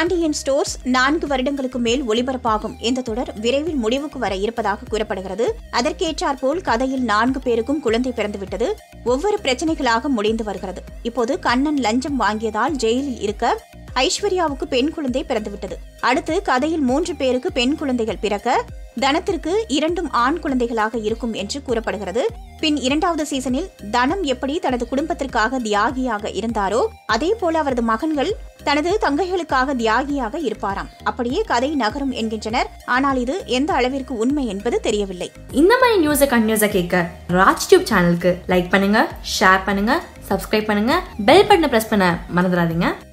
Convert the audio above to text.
Pandian stores நான்கு வருடங்களுக்கு மேல் ஒளிபரப்பாகும் இந்த தொடர் விரைவில் முடிவுக்கு வர இருப்பதாக கூறப்படுகிறது அதற்கேற்றாற்போல் கதையில் நான்கு பேருக்கும் குழந்தை பிறந்துவிட்டது ஒவ்வொரு பிரச்சனைகளாக முடிந்து வருகிறது இப்போது கண்ணன் லஞ்சம் வாங்கியதால் ஜெயிலில் இருக்க ஐஸ்வர்யாவுக்கு பெண் குழந்தை பிறந்துவிட்டது அடுத்து கதையில் மூன்று பேருக்கு பெண் குழந்தைகள் பிறக்க தனத்திற்கு இரண்டும் ஆண் குழந்தைகளாக இருக்கும் என்று கூறப்படுகிறது பின் இரண்டாவது சீசனில் தனம் எப்படி தனது குடும்பத்திற்காக தியாகியாக இருந்தாரோ அதே போல அவரது மகன்கள் தனது தங்கைகளுக்காக தியாகியாக இருப்பாராம் அப்படியே கதை நகரும் என்கின்றனர் ஆனால் இது எந்த அளவிற்கு உண்மை என்பது தெரியவில்லை இந்த மாதிரி நியூஸை கண்டினியூஸாக கேட்க ராஜ் டியூப் சேனலுக்கு லைக் பண்ணுங்க ஷேர் பண்ணுங்க சப்ஸ்கிரைப் பண்ணுங்க பெல் பட்டனை ப்ரெஸ் பண்ண மறந்துடாதீங்க